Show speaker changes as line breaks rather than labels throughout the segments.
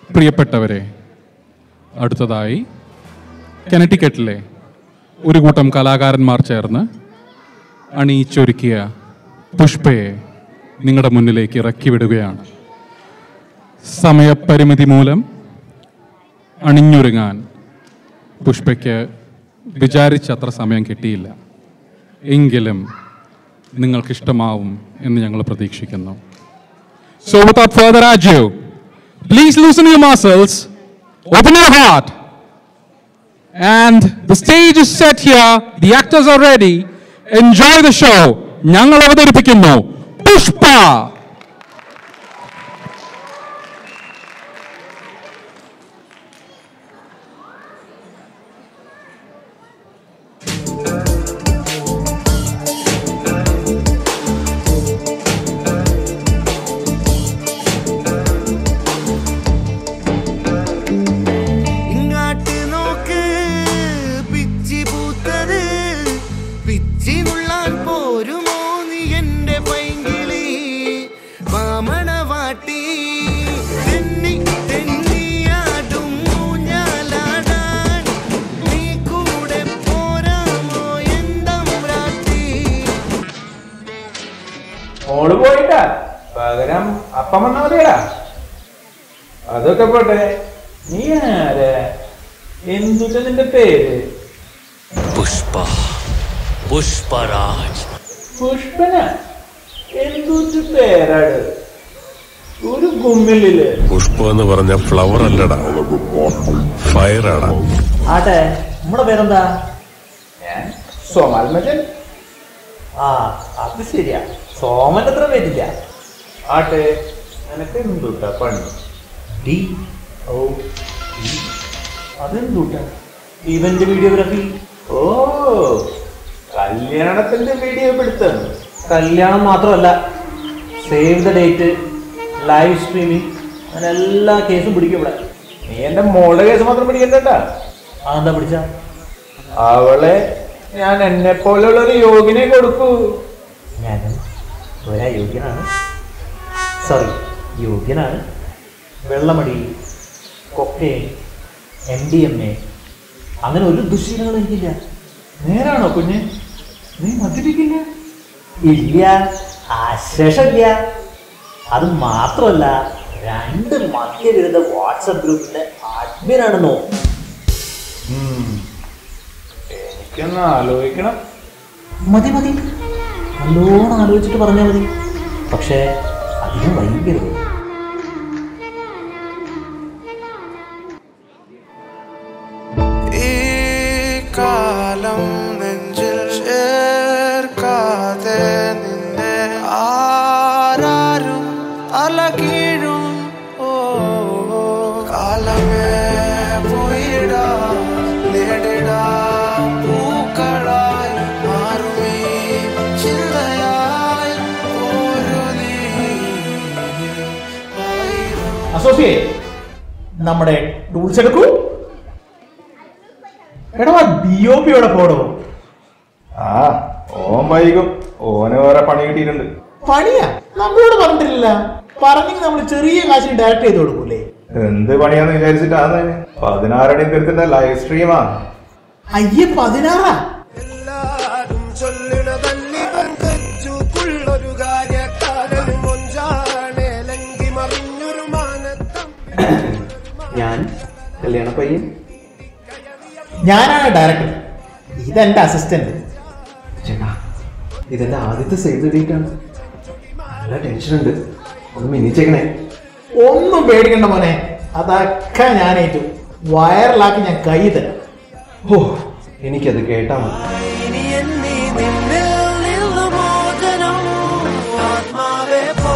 പ്രിയപ്പെട്ടവരെ അടുത്തതായി കനറ്റിക്കറ്റിലെ ഒരു കൂട്ടം കലാകാരന്മാർ ചേർന്ന് അണിയിച്ചൊരുക്കിയ പുഷ്പയെ നിങ്ങളുടെ മുന്നിലേക്ക് ഇറക്കി വിടുകയാണ് സമയപരിമിതി മൂലം അണിഞ്ഞൊരുങ്ങാൻ പുഷ്പയ്ക്ക് വിചാരിച്ചത്ര സമയം കിട്ടിയില്ല എങ്കിലും നിങ്ങൾക്കിഷ്ടമാവും എന്ന് ഞങ്ങൾ പ്രതീക്ഷിക്കുന്നു So without further ado, please loosen your muscles, open your heart, and the stage is set here, the actors are ready, enjoy the show. ഞങ്ങൾ അവതരിപ്പിക്കുന്നു പുഷ്പ
ഇങ്ങാട്ട് നോക്ക് പിച്ചി പൂത്തത് പിച്ചി നുള്ളാൻ പോരുമോ നീ എന്റെ പൈങ്കിളി മാമണവാട്ടി തെന്നി തെന്നിയാടും ഊഞ്ഞാലാടാൻ നീ കൂടെ പോരാമോ എന്തമ്പ്രാട്ടി
മോള് പോയിട്ടാ പകരം അപ്പം വന്നാ മതിയടാ അതൊക്കെ പോട്ടെ നീ ആരാ എന്തുട്ട നിന്റെ പേര്
പുഷ്പ പുഷ്പരാജ്
പുഷ്പന എന്തുട്ട് പേരാട് ഒരു ഗുമ്മില്ലേ
പുഷ്പ എന്ന് പറഞ്ഞ ഫ്ലവർ അല്ലടാ ഫയറാടാ
ആട്ടെ നമ്മുടെ പേരെന്താ
ഞാൻ സോമാത്മജൻ
ആ അത് ശരിയാ സോമന്റെ അത്ര പേരില്ല
ആട്ടെ നിനക്ക് എന്തുട്ടാ പണി
ഡി ഓ അതെന്തൂട്ട ഇവന്റ് വീഡിയോഗ്രാഫി
ഓ കല്യാണത്തിന്റെ വീഡിയോ പിടുത്തം
കല്യാണം മാത്രമല്ല save the date live streaming അങ്ങനെ എല്ലാ കേസും പിടിക്കും ഇവിടെ
നീ എന്റെ മോളുടെ കേസ് മാത്രം പിടിക്കണ്ടട്ടാ
അതെന്താ പിടിച്ച
അവളെ ഞാൻ എന്നെ പോലുള്ള ഒരു യോഗിനെ കൊടുക്കൂ
ഞാനും ഒരാ യോഗ്യനാണ് സോറി യോഗ്യനാണ് വെള്ളമടി cocaine M D M A അങ്ങനെ ഒരു ദുശീലങ്ങളും എനിക്കില്ല
നേരാണോ കുഞ്ഞ് നീ മദ്യപിക്കില്ല
ഇല്ല അശേഷമില്ല അത് മാത്രമല്ല രണ്ട് മദ്യവിരുദ്ധ വാട്സപ്പ് ഗ്രൂപ്പിന്റെ അഡ്മിനാണെന്നോ
എനിക്കൊന്ന് ആലോചിക്കണം
മതി മതി നല്ലോണം ആലോചിച്ചിട്ട് പറഞ്ഞാൽ മതി പക്ഷേ അധികം വൈകരുത്
ഈ കാലം നെഞ്ചിൽ ചേർക്കാതെ നിന്റെ ആരാരും അലകീഴും ഓ കാലമേ പോയിടാ നേടിടാ പൂക്കളായി മാറുമീ ചിന്തയായി ഒരു നീ ആയിരം
അസോസിയേറ്റ് നമ്മുടെ ടൂൾസ് എടുക്കൂ എടാ ബി ഒ പിയോടെ പോടോ
ആ ഓൻ വൈകും ഓന് വേറെ പണി കിട്ടിയിട്ടുണ്ട്
പണിയാ നമ്മളോട് പറഞ്ഞിട്ടില്ല പറഞ്ഞെങ്കിൽ നമ്മൾ ചെറിയ കാശിന് ഡയറക്റ്റ് ചെയ്ത് കൊടുക്കൂലേ
എന്ത് പണിയാന്ന് വിചാരിച്ചിട്ടാണ് പതിനാറടി തീർത്തിന്റെ ലൈവ് സ്ട്രീമാ
അയ്യേ പതിനാറാ
എല്ലാരും ചൊല്ലണതല്ലിവൻ കച്ചുക്കുള്ളൊരു കാര്യക്കാരൻ മൊഞ്ചാണ് ലങ്കി മറിഞ്ഞൊരു മാനത്തം
ഞാൻ കല്യാണ പയ്യൻ ഞാനാണ് ഡയറക്ടർ ഇതെന്റെ അസിസ്റ്റന്റ്
ചേട്ടാ ഇതെന്റെ ആദ്യത്തെ സേവ് ഡേറ്റ് ആണ് നല്ല ടെൻഷൻ ഉണ്ട് ഒന്ന് മിനിച്ചേക്കണേ
ഒന്നും പേടിക്കണ്ട മോനെ അതൊക്കെ ഞാൻ ഏറ്റു വയറിലാക്കി ഞാൻ കൈ തരാം
ഓ എനിക്കത് കേട്ടാ മതി
ഇനി എന്നീ നിന്നിൽ നിന്നു മോചനം ആത്മാവേ പോ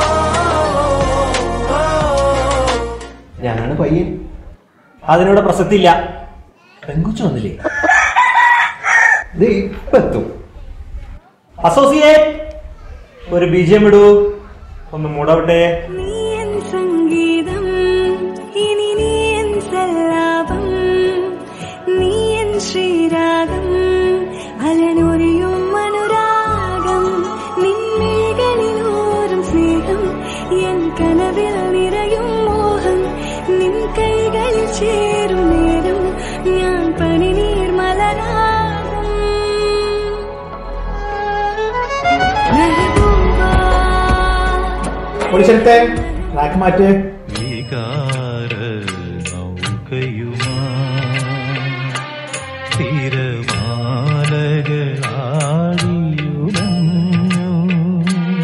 ഞാനാണ് പയ്യൻ
അതിനോട് പ്രസക്തി ഇല്ല പെങ്കുച്ചു വന്നില്ലേ
ഇത് ഇപ്പൊ എത്തും
അസോസിയേറ്റ് ഒരു ബീജം ഇടൂ ഒന്ന് മൂടവിട്ടെ
നീയൻ സംഗീതം ഇനി നീയൻ സല്ലാപം നീയൻ ശ്രീരാഗം അലനൊരിയും അനുരാഗം നിന്നികളിലോരും സ്നേഹം എൻ കനവിൽ നിറയും മോഹം ചേരുന്നേരം ഞാൻ പനിനീർ മലരാകും മെഹബൂബാ
പൊളിച്ചെടുത്തേ ട്രാക്ക് മാറ്റ്
വികാര നൗകയുമാ തിരമാലകളാടിയുലഞ്ഞു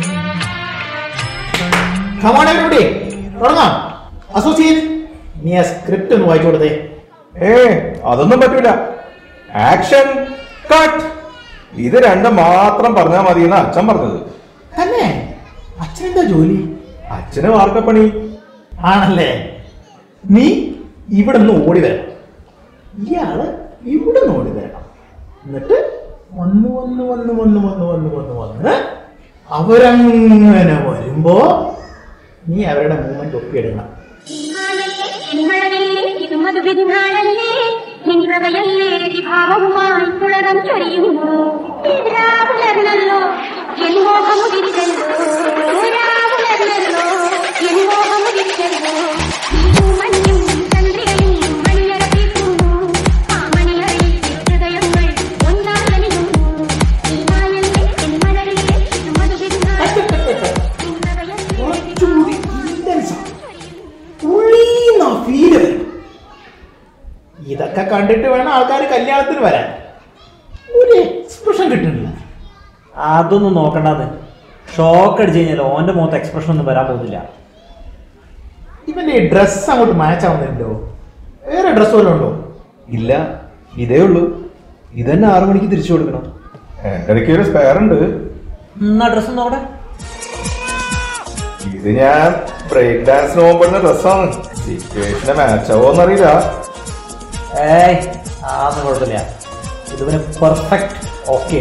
കമാൺ എവരിബഡി തുടങ്ങാം അസോസിയേറ്റ് നീ ആ സ്ക്രിപ്റ്റ് ഒന്ന് വായിച്ചു കൊടുത്തേ
ഏ അതൊന്നും പറ്റൂല ആക്ഷൻ കട്ട് ഇത് രണ്ടും മാത്രം പറഞ്ഞാൽ മതി എന്നാ അച്ഛൻ പറഞ്ഞത്
തന്നെ അച്ഛനെന്താ ജോലി
അച്ഛന് വാർക്കപ്പണി
ആണല്ലേ നീ ഇവിടെ നിന്ന് ഓടി വരണം ഇയാള് ഇവിടെ നിന്ന് ഓടി വരണം എന്നിട്ട് വന്ന് വന്ന് വന്ന് വന്ന് വന്ന് വന്ന് വന്ന് വന്ന് അവരങ്ങനെ വരുമ്പോ നീ അവരുടെ മൂവ്മെന്റ് ഒപ്പിയെടുക്കണം
ഭാവവുമായി പുളകം ചൊരിയുന്നു രാവുലർന്നല്ലോ എൻ മോഹമുതിരിച്ചല്ലോ രാവുലർന്നല്ലോ എൻ മോഹമുതിരിച്ചല്ലോ മഞ്ഞും ചന്ദ്രികയും മണിയറ തീർക്കുന്നു ആ മണിയറയിൽ ഹൃദയങ്ങൾ ഒന്നാകണിയുന്നു ഈ നായല്ലേ എൻ മലരിലെ
കുറച്ചുകൂടി intense ആണ്. ഉള്ളീന്നാ feel വരും. ഇതൊക്കെ കണ്ടിട്ട് വേണം ആൾക്കാർ കല്യാണത്തിന് വരാൻ ഒരു എക്സ്പ്രഷൻ കിട്ടുന്നില്ല
അതൊന്നും നോക്കണ്ടെന്ന് ഷോക്ക് അടിച്ചു കഴിഞ്ഞാൽ ഓന്റെ മുഖത്ത് എക്സ്പ്രഷൻ ഒന്നും വരാൻ പോകുന്നില്ല
ഇവന്റെ ഈ ഡ്രസ് അങ്ങോട്ട് മാച്ച് ആവുന്നുണ്ടോ വേറെ ഡ്രസ് വല്ലതും ഉണ്ടോ
ഇല്ല ഇതേ ഉള്ളൂ ഇതന്നെ ആറു മണിക്ക് തിരിച്ചു കൊടുക്കണം
എന്റെ ഇടയ്ക്ക് ഒരു സ്പെയർ ഉണ്ട്
എന്നാ ഡ്രസ് നോക്കട്ടെ
ഇത് ഞാൻ ബ്രേക്ക് ഡാൻസിന് പോകുമ്പോഴുള്ള ഡ്രസ്സാണ് സിറ്റുവേഷനെ മാച്ച് ആവോന്നറിയില്ല
ഏയ് അതൊന്നും കുഴപ്പമില്ല ഇതിന് perfect okay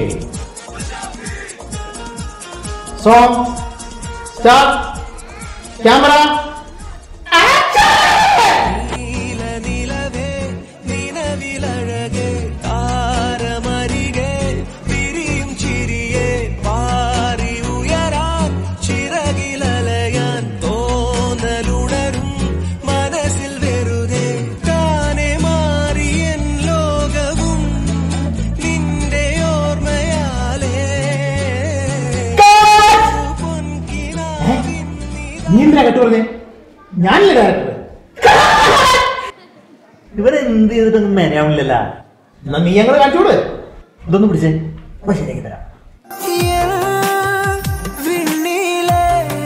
song start camera
നീലനിലവേ നിലവിലഴകേ താരമരികെ വിരിയും ചിരിയെ പാറി ഉയരാൻ ചിറകിലലയാൻ തോന്നലുണരും മനസ്സിൽ വെറുതെ താനെ മാറിയൻ ലോകവും നിന്റെ ഓർമ്മയാലേ പൊൻകിനാവിൻ
നീ എന്തിനാ കെട്ടു പറഞ്ഞേ ഞാനല്ലേ ഡയറക്ടർ
ഇവരെന്ത് ചെയ്തിട്ടൊന്നും മെനയാവില്ലല്ല
എന്നാ നീ ഞങ്ങൾ കാണിച്ചോട്
ഇതൊന്നും പിടിച്ചേ അപ്പൊ ശരിയാക്കി തരാം
വിണ്ണിലെ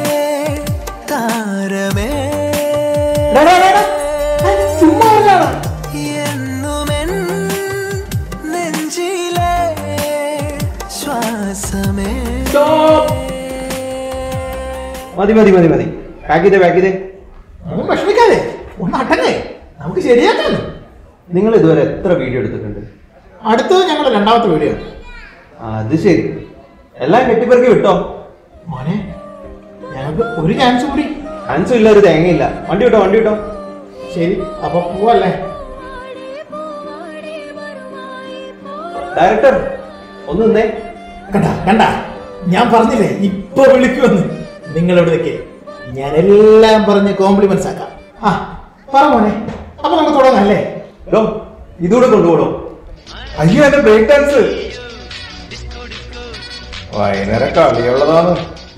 താരമേ
ഡാ, ഡാ, ഡാ, ഡാ. ആ, ചുമ്മാ പറഞ്ഞാണ്
എന്നുമെൻ നെഞ്ചിലെ ശ്വാസമേ
മതി മതി മതി മതി പാക്ക് ചെയ്തേ പാക്ക് ചെയ്തേ
ഒന്നും വിഷമിക്കാതെ ഒന്ന് അടങ്ങേ നമുക്ക് ശരിയാക്കാം
നിങ്ങൾ ഇതുവരെ എത്ര വീഡിയോ എടുത്തിട്ടുണ്ട്
അടുത്തത് ഞങ്ങളുടെ രണ്ടാമത്തെ വീഡിയോ
അത് ശരി എല്ലാം കെട്ടിപ്പെറുക്കി വിട്ടോ
മോനെ ഞങ്ങൾക്ക് ഒരു ചാൻസ് കൂടി
ചാൻസും ഇല്ല ഒരു തേങ്ങയില്ല വണ്ടി വിട്ടോ വണ്ടി വിട്ടോ
ശരി അപ്പൊ പോവല്ലേ
ഡയറക്ടർ ഒന്ന് നിന്നേ
കണ്ട കണ്ട ഞാൻ പറഞ്ഞില്ലേ ഇപ്പൊ വിളിക്കുമെന്ന് നിങ്ങൾ എവിടെ നിൽക്കേ ഞാൻ എല്ലാം പറഞ്ഞ് കോംപ്ലിമെന്റ്സ് ആക്കാം ആ പറ മോനെ അപ്പൊ നമുക്ക് തുടങ്ങാം അല്ലേ
ഡോ ഇതുകൂടെ കൊണ്ടുപോടോ
അയ്യോ എന്റെ ബ്രേക്ക് ഡാൻസ് വൈകുന്നേരം കളിയുള്ളതാണ്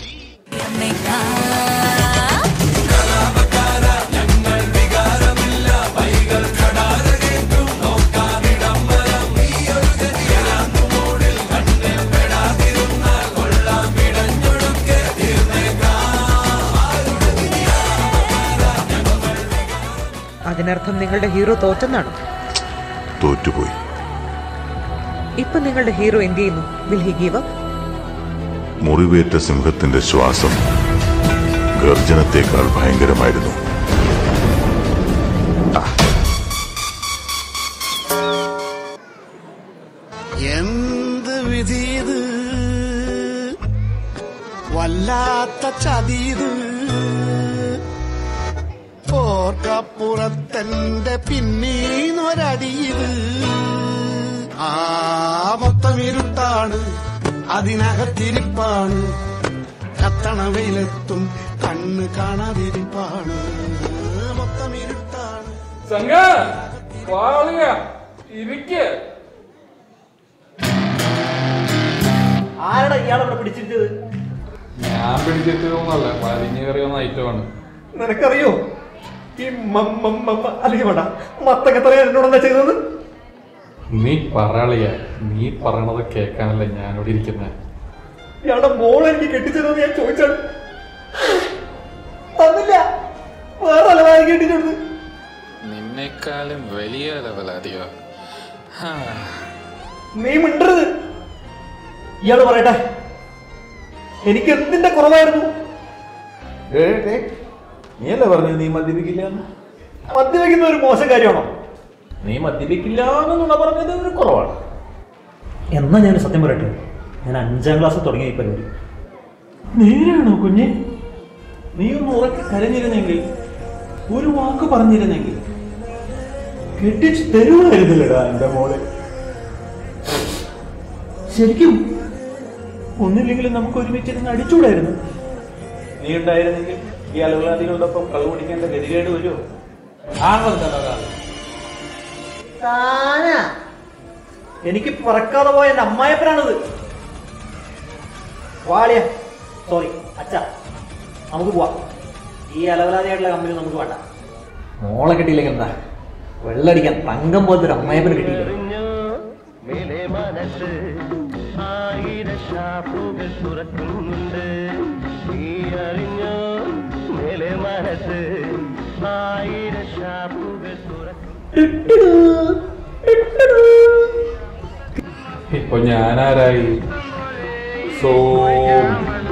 അതിനർത്ഥം നിങ്ങളുടെ ഹീറോ തോറ്റെന്നാണോ
തോറ്റുപോയി
ഇപ്പൊ നിങ്ങളുടെ ഹീറോ എന്ത് ചെയ്യുന്നു വിൽ ഹി ഗീവ് അപ്പ്
മുറിവേറ്റ സിംഹത്തിന്റെ ശ്വാസം ഗർജനത്തേക്കാൾ ഭയങ്കരമായിരുന്നു
എന്ത് വിധീത് വല്ലാത്ത ചതീത് ഓർക്കപ്പുറത്തെന്റെ പിന്നീന്നൊരടിയത് ആ മൊത്തം ഇരുട്ടാണ് അതിനകത്തിരിപ്പാണ് കത്തണ വെയിലെത്തും കണ്ണ് കാണാതിരിപ്പാണ് മൊത്തം ഇരുട്ടാണ്
ചങ്ക വാളിയ ഇരിക്ക്
ആരാടാ ഇയാളെ പിടിച്ചിരുത്തത്
ഞാൻ പിടിച്ചെത്തിയതൊന്നല്ല വലിഞ്ഞു കയറിയ ഐറ്റമാണ്
നിനക്കറിയോ ഈ മ- മ- മ- മ- അല്ലെങ്കിൽ വേണ്ട മത്തക്കത്തറ എന്നോട് എന്താ ചെയ്തത്
നീ പറയാളിയ നീ പറയണത് കേൾക്കാനല്ല ഞാനിവിടെ ഇരിക്കുന്നത്
ഇയാളുടെ മോളെ എനിക്ക് കെട്ടിച്ചതെന്ന് ഞാൻ ചോദിച്ചാണ് തന്നില്ല വേറെ അലവാരി കെട്ടിച്ചെടുത്ത്
നിന്നെക്കാളും വലിയ ലെവലാദിയോ
നീ മിണ്ടരുത് ഇയാള് പറയട്ടെ എനിക്ക് എന്തിന്റെ കുറവായിരുന്നു
നീയല്ലേ പറഞ്ഞു നീ മദ്യപിക്കില്ല
മദ്യപിക്കുന്ന ഒരു മോശം കാര്യമാണോ
നീ മദ്യപിക്കില്ല എന്നുള്ള പറഞ്ഞത് ഒരു കുറവാണ്
എന്നാ ഞാൻ സത്യം പറയട്ടെ ഞാൻ അഞ്ചാം ക്ലാസ് തുടങ്ങിയ ഈ പരിപാടി
നേരാണോ കുഞ്ഞെ നീ ഒന്ന് ഉറക്കെ കരഞ്ഞിരുന്നെങ്കിൽ ഒരു വാക്ക് പറഞ്ഞിരുന്നെങ്കിൽ കെട്ടിച്ച് തരുമായിരുന്നില്ലടാ എന്റെ മോളെ ശരിക്കും ഒന്നില്ലെങ്കിലും നമുക്ക് ഒരുമിച്ച് ഇരുന്ന് അടിച്ചൂടായിരുന്നു നീ ഉണ്ടായിരുന്നെങ്കിൽ ഈ അലവലാദികളുടെ ഒപ്പം കള്ളു കുടിക്കേണ്ട ഗതികേട് വരുമോ
താനാ എനിക്ക് പറക്കാതെ പോയ എന്റെ അമ്മായപ്പനാണിത് വാളിയ സോറി അച്ഛ നമുക്ക് പോവാം ഈ അലവലാതിയായിട്ടുള്ള കമ്പനി നമുക്ക് വേണ്ട മോളെ കിട്ടിയില്ലെങ്കിൽ എന്താ വെള്ളടിക്കാൻ തങ്കം പോലത്തെ ഒരു അമ്മായപ്പന് കിട്ടിയില്ല
മേലെ മനസ്സ് ആയിരം ഷാപ്പുകൾ തുറക്കുന്നുണ്ട് നീ അറിഞ്ഞോ മേലെ മനസ്സ് ആയിരം ഷാപ്പുകൾ
ഇപ്പൊ ഞാനാരായി സോ